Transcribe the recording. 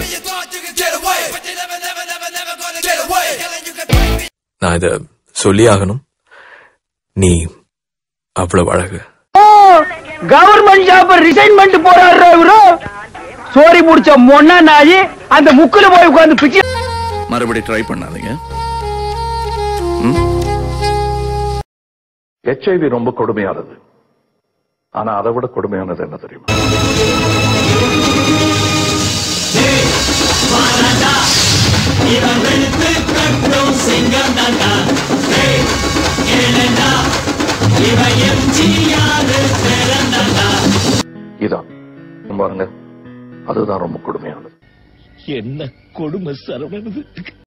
நான் இத சொல்லி ஆகணும் நீ அவ்வளவு அழகு கவர்மெண்ட் ஜாப் ரிசைன் பண்ணிட்டு போறாரு இவரு சோரி முடிச்ச மொன்னா நாயி அந்த முக்குல போய் உட்கார்ந்து பிச்சை மறுபடி ட்ரை பண்ணாதீங்க ஹெச்ஐவி ரொம்ப கொடுமையானது ஆனா அதை விட கொடுமையானது என்ன தெரியுமா இதான் பாருங்க அதுதான் ரொம்ப கொடுமையானது என்ன கொடுமை சரவணன்